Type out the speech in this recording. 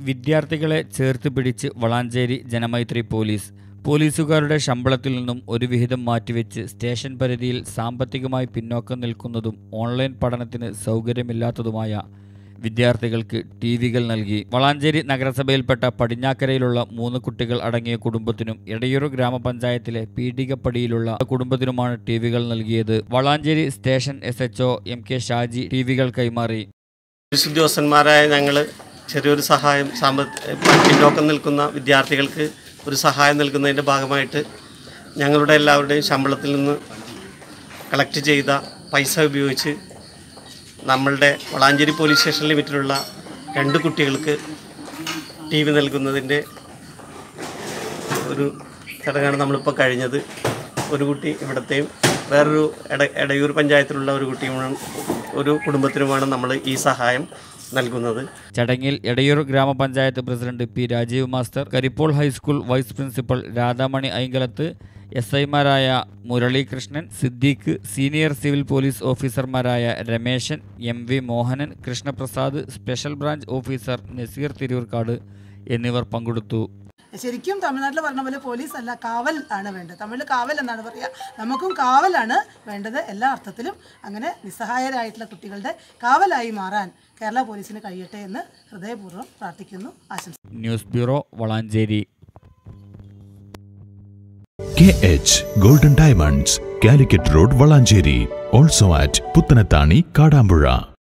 വിദ്യാർത്ഥികളെ ചേർത്ത് പിടിച്ച് വളാഞ്ചേരി ജനമൈത്രി പോലീസ് പോലീസുകാരുടെ ശമ്പളത്തിൽ നിന്നും ഒരു വിഹിതം മാറ്റിവെച്ച് സ്റ്റേഷൻ പരിധിയിൽ സാമ്പത്തികമായി പിന്നോക്കം നിൽക്കുന്നതും ഓൺലൈൻ പഠനത്തിന് സൗകര്യമില്ലാത്തതുമായ വിദ്യാർത്ഥികൾക്ക് ടി വികൾ നൽകി വളാഞ്ചേരി നഗരസഭയിൽപ്പെട്ട പടിഞ്ഞാക്കരയിലുള്ള മൂന്ന് കുട്ടികൾ അടങ്ങിയ കുടുംബത്തിനും എടയൂർ ഗ്രാമപഞ്ചായത്തിലെ പീഡികപ്പടിയിലുള്ള കുടുംബത്തിനുമാണ് ടി വികൾ നൽകിയത് Valanchery station S H M K Shaji T വികൾ കൈമാറി പോലീസ് ഉദ്യോഗസ്ഥന്മാരായ ഞങ്ങൾ ചെറിയൊരു സഹായം സാമ്പത്തിക പിന്നോക്കം നിൽക്കുന്ന വിദ്യാർത്ഥികൾക്ക് ഒരു സഹായം നൽകുന്നതിൻ്റെ ഭാഗമായിട്ട് ഞങ്ങളുടെ എല്ലാവരുടെയും ശമ്പളത്തിൽ നിന്ന് കളക്ട് ചെയ്ത പൈസ ഉപയോഗിച്ച് നമ്മളുടെ വളാഞ്ചേരി പോലീസ് സ്റ്റേഷൻ ലിമിറ്റിലുള്ള രണ്ട് കുട്ടികൾക്ക് ടി വി നൽകുന്നതിൻ്റെ ഒരു ചടങ്ങാണ് നമ്മളിപ്പോൾ കഴിഞ്ഞത് ഒരു കുട്ടി ഇവിടത്തെയും വേറൊരു എട എടയൂർ പഞ്ചായത്തിലുള്ള ഒരു കുട്ടിയുമാണ് ഒരു കുടുംബത്തിനുമാണ് നമ്മൾ ഈ സഹായം നൽകുന്നത് ചടങ്ങിൽ Edayur Grama Panchayat president P Rajeev master Karippol high school vice principal Radhamani Ainkalath S ഐമാരായ Muralikrishnan Siddique senior civil police ഓഫീസർമാരായ Rameshan M V Mohanan Krishnaprasad special branch officer Naseer Thiroorkad എന്നിവർ പങ്കെടുത്തു ശരിക്കും തമിഴ്നാട്ടിൽ പറഞ്ഞ പോലെ പോലീസ് അല്ല കാവൽ ആണ് വേണ്ടത് തമിഴിൽ കാവൽ എന്നാണ് പറയുക നമുക്കും കാവലാണ് വേണ്ടത് എല്ലാ അർത്ഥത്തിലും അങ്ങനെ നിസ്സഹായരായിട്ടുള്ള കുട്ടികളുടെ കാവലായി മാറാൻ കേരള പോലീസിന് കഴിയട്ടെ എന്ന് ഹൃദയപൂർവ്വം പ്രാർത്ഥിക്കുന്നു ആശംസ news bureau Valanchery K H golden diamonds Calicut road Valanchery also at Puthanathani Kadampuzha